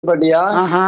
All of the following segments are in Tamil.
பாட்டியா ஆஹா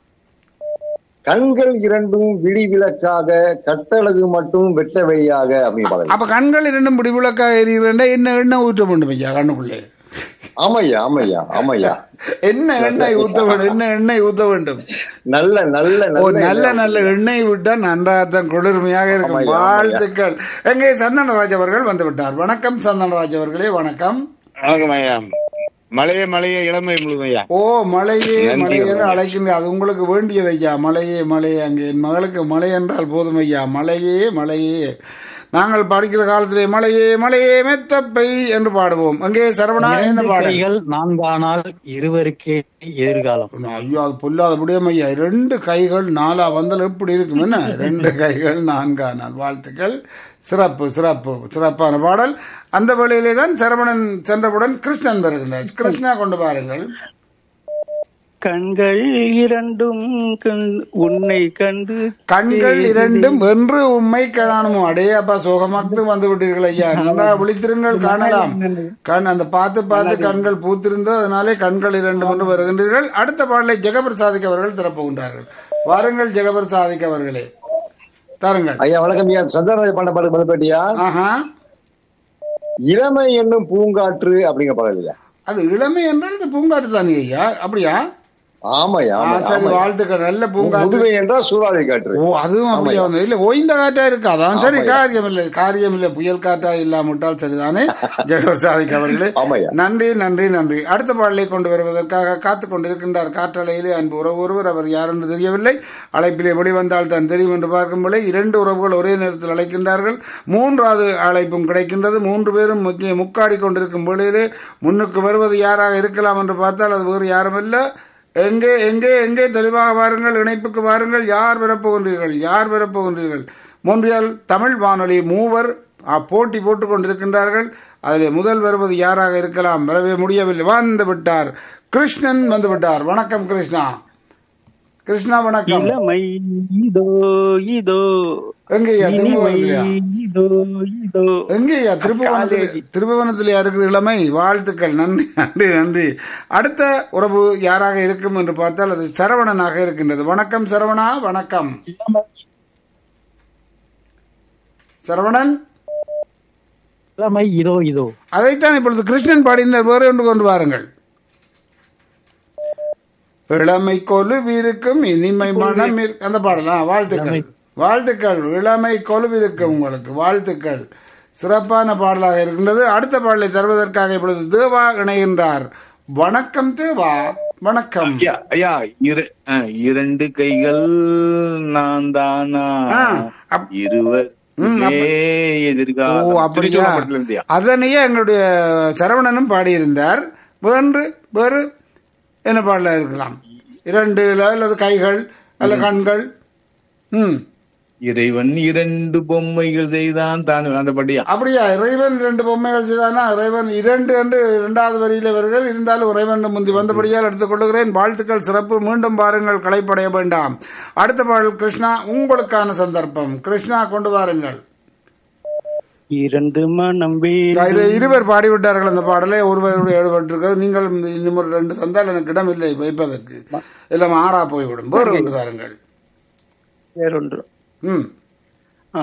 கண்கள் இரண்டும் விழி விளக்காக கட்டழகு மட்டும் வெட்ட வெளியாக அப்படின்னு பாருங்க அப்ப கண்கள் இரண்டும் முடிவிளக்கா எரிகிறேன் என்ன எண்ணெய் ஊற்ற வேண்டும் ஐயா கண்ணுக்குள்ளே ஆமையா ஆமையா ஆமையா என்ன எண்ணெய் ஊத்த வேண்டும் என்ன எண்ணெய் ஊத்த வேண்டும் நல்ல நல்ல ஓ நல்ல நல்ல நல்ல எண்ணெய் விட்டா நன்றாகத்தான் குளிர்மையாக இருக்கும் ஆமாய்யா, வாழ்த்துக்கள் எங்கே சந்தனராஜ் அவர்கள் வந்து விட்டார் வணக்கம் சந்தனராஜ் அவர்களே வணக்கம் வணக்கம் ஐயா மலையே மலையே இளமை முழுதும் ஐயா ஓ மலையே நன்றி, மலையே வணக்கம். அழைக்கின்ற அது உங்களுக்கு வேண்டியது ஐயா மலையே மலையே அங்கே என் மகளுக்கு மலை என்றால் போதும் ஐயா மலையே மலையே நாங்கள் படிக்கிற காலத்திலே மலையே மலையே மெத்தப்பை என்று பாடுவோம் அங்கே சரவணா என்ன இரண்டு பாடல் கைகள் நான்கானால் இருவருக்கே எதிர்காலம் ஐயோ அது பொல்லாத முடியும் ஐயா ரெண்டு கைகள் நாலா வந்தல் எப்படி இருக்கும் என்ன ரெண்டு கைகள் நான்கா நாள் வாழ்த்துக்கள் சிறப்பு சிறப்பு சிறப்பான பாடல் அந்த வேளையிலே தான் சரவணன் சென்றவுடன் கிருஷ்ணன் வருகின்றார் கிருஷ்ணா கொண்டு பாருங்கள் கண்கள் இரண்டும் கண் உன்னை கண்டு கண்கள் இரண்டும் வென்று உண்மை காணுமோ அடே அப்பா சோகமாக்கு வந்து விட்டீர்கள் ஐயா நன்றா விழித்திருங்கள் காணலாம் கண் அந்த பார்த்து பார்த்து கண்கள் பூத்திருந்தது அதனாலே கண்கள் இரண்டும் என்று வருகின்றீர்கள் அடுத்த பாடலை ஜெகபிரசாதிக் அவர்கள் திறப்புகின்றார்கள் வாருங்கள் ஜெகபிரசாதிக் அவர்களே தாருங்கள் ஐயா வணக்கம் ஐயா சந்திரராஜ் பண்ண பாட்டு மலைப்பேட்டியா ஆஹா இளமை என்னும் பூங்காற்று அப்படிங்கிற பாடல் ஐயா அது இளமை என்றால் இது பூங்காற்று தானே ஐயா அப்படியா ஆமையா ஆ, ஆமையா, சரி ஆமையா. வாழ்த்துக்கள் நல்ல பூங்காற்று முதுமை என்றால் சூறாவளி காற்று ஓ அதுவும் அப்படியே வந்து இல்ல ஓய்ந்த காற்றா இருக்கு அதான் சரி ஆமாய்யா. காரியம் இல்லை காரியம் இல்லை புயல் காற்றா இல்லாமட்டால் சரிதானே ஜெகவர் சாதிக் அவர்களே ஆமாய்யா. நன்றி நன்றி நன்றி அடுத்த பாடலை கொண்டு வருவதற்காக காத்துக் கொண்டிருக்கின்றார் காற்றலையிலே அன்பு உறவு ஒருவர் அவர் யார் என்று தெரியவில்லை அழைப்பிலே வெளிவந்தால் தான் தெரியும் என்று பார்க்கும் பொழுது இரண்டு உறவுகள் ஒரே நேரத்தில் அழைக்கின்றார்கள் மூன்றாவது அழைப்பும் கிடைக்கின்றது மூன்று பேரும் முக்கிய முக்காடி கொண்டிருக்கும் பொழுதிலே முன்னுக்கு வருவது யாராக இருக்கலாம் என்று பார்த்தால் அது வேறு யாரும் இல்லை எங்கே எங்கே எங்கே தெளிவாக வாருங்கள் இணைப்புக்கு வாருங்கள் யார் பெறப்போகின்றீர்கள் யார் பெறப்போகின்றீர்கள் மொன்றியால் தமிழ் வானொலி மூவர் அ, போட்டி போட்டுக் கொண்டிருக்கின்றார்கள் அதில் முதல் வருவது யாராக இருக்கலாம் வரவே முடியவில்லை வந்து விட்டார் கிருஷ்ணன் வந்து விட்டார் வணக்கம் கிருஷ்ணா கிருஷ்ணா வணக்கம் இளமை இதோ இதோ எங்கேயா இனிமை திருப்புவனத்திலையா இதோ இதோ எங்கேயா திருப்புவனத்தில் திருப்புவனத்திலேயா இருக்குது இளமை வாழ்த்துக்கள் நன்றி நன்றி நன்றி அடுத்த உறவு யாராக இருக்கும் என்று பார்த்தால் அது சரவணனாக இருக்கின்றது வணக்கம் சரவணா வணக்கம் சரவணன் இளமை இதோ இதோ அதைத்தான் இப்பொழுது கிருஷ்ணன் பாடியிருந்தார் வேறு ஒன்று கொண்டு வாருங்கள் இளமை கொலுவிருக்கும் இனிமை மனம் இருக்கு அந்த பாடலாம் வாழ்த்துக்கள் வாழ்த்துக்கள் இளமை கொலுவிருக்கும் உங்களுக்கு வாழ்த்துக்கள் சிறப்பான பாடலாக இருக்கின்றது அடுத்த பாடலை தருவதற்காக இப்பொழுது தேவா இணைகின்றார் வணக்கம் தேவா வணக்கம் ஐயா ஐயா இர- ஆ, இரண்டு கைகள் நான் தானா ஆ, அப்- இருவர் ம், அப்ப- ஓ எதிர்காலம் அப்படியா திருச்சூர் படத்துல இருந்தியா அதனையே எங்களுடைய சரவணனும் பாடியிருந்தார் வேறு வேறு என்ன பாடல இருக்கலாம் இரண்டு அல்லது கைகள் அல்ல கண்கள் ம் இறைவன் இரண்டு பொம்மைகள் செய்தான் தான் அந்த படியா அப்படியா இறைவன் இரண்டு பொம்மைகள் செய்தானா இறைவன் இரண்டு என்று இரண்டாவது வரியில வருகிறது இருந்தாலும் இறைவன் முந்தி வந்தபடியால் எடுத்துக்கொள்கிறேன் வாழ்த்துக்கள் சிறப்பு மீண்டும் பாருங்கள் களைப்படைய வேண்டாம் அடுத்த பாடல் கிருஷ்ணா உங்களுக்கான சந்தர்ப்பம் கிருஷ்ணா கொண்டு வாருங்கள் இரண்டு மனம் இது வேண்டும் இருவர் பாடிவிட்டார்கள் அந்த பாடலை ஒருவருடைய ஈடுபட்டிருக்கிறது நீங்கள் இன்னும் ஒரு ரெண்டு தந்தால் எனக்கு இடம் இல்லை வைப்பதற்கு எல்லாம் ஆறா போய்விடும் வேறு ஒன்று தாருங்கள் வேறொன்று ம் ஆ.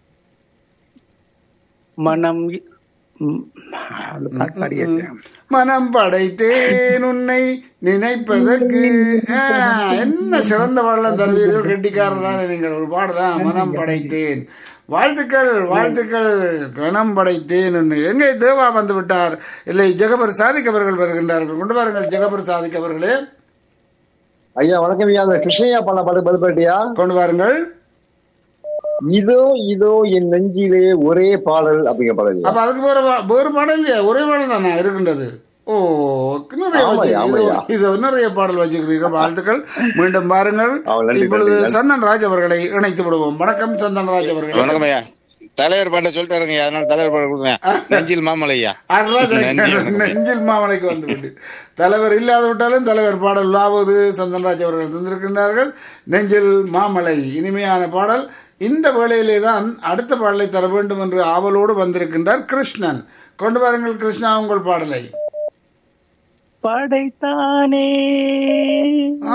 மனம் இ- ம், அது பாட்டு பாடியாச்சு. மனம் படைத்தேன் உன்னை நினைப்பதற்கு ஆ, என்ன சிறந்த பாடலாம் தருவீர்கள் கெட்டிக்காரர் தானே நீங்கள் ஒரு பாடலாம் மனம் படைத்தேன் வாழ்த்துக்கள் வாழ்த்துக்கள் கனம் படைத்தேன் உன்னை எங்கே தேவா வந்து விட்டார் இல்லை ஜெகபர் சாதிக் அவர்கள் வருகின்றார்கள் கொண்டு வாருங்கள் ஜெகபர் சாதிக் அவர்களே ஐயா வணக்கம் ஐயா அந்த கிருஷ்ணய்யா பண்ண பாட்டு மலைப்பேட்டியா கொண்டு வாருங்கள் இதோ இதோ என் நெஞ்சிலே ஒரே பாடல் அப்படிங்கிற பாடல் ஐயா. அப்ப அதுக்கு வேற பா- வேறு பாடல் இல்லையா ஒரே பாடல் தானே இருக்கின்றது ஓ நிறைய ஆமாய்யா, வச்சிருக்கீங்க. ஆமாய்யா. இது இது நிறைய பாடல் வச்சுக்கிறீர்கள் வாழ்த்துக்கள் மீண்டும் பாருங்கள் ஆ, நன்றி, இப்பொழுது நன்றி, நன்றி. சந்தன் ராஜ் அவர்களை இணைத்து விடுவோம் வணக்கம் சந்தன் ராஜ் அவர்களே வணக்கம் ஐயா தலைவர் பாட்ட சொல்லிட்டாருங்க ஐயா, அதனால தலைவர் பாட்ட கொடுங்க நெஞ்சில் மாமலை ஐயா அட்ரா நன்றி, சரி, வணக்கம். நெஞ்சில் மாமலைக்கு வந்து விட்டு தலைவர் இல்லாத விட்டாலும் தலைவர் பாடல் லாவது சந்தன்ராஜ் அவர்கள் தந்திருக்கின்றார்கள் நெஞ்சில் மாமலை இனிமையான பாடல் இந்த வேளையிலே தான் அடுத்த பாடலை தர வேண்டும் என்று ஆவலோடு வந்திருக்கின்றார் கிருஷ்ணன் கொண்டு வாருங்கள் கிருஷ்ணா உங்கள் பாடலை படைத்தானே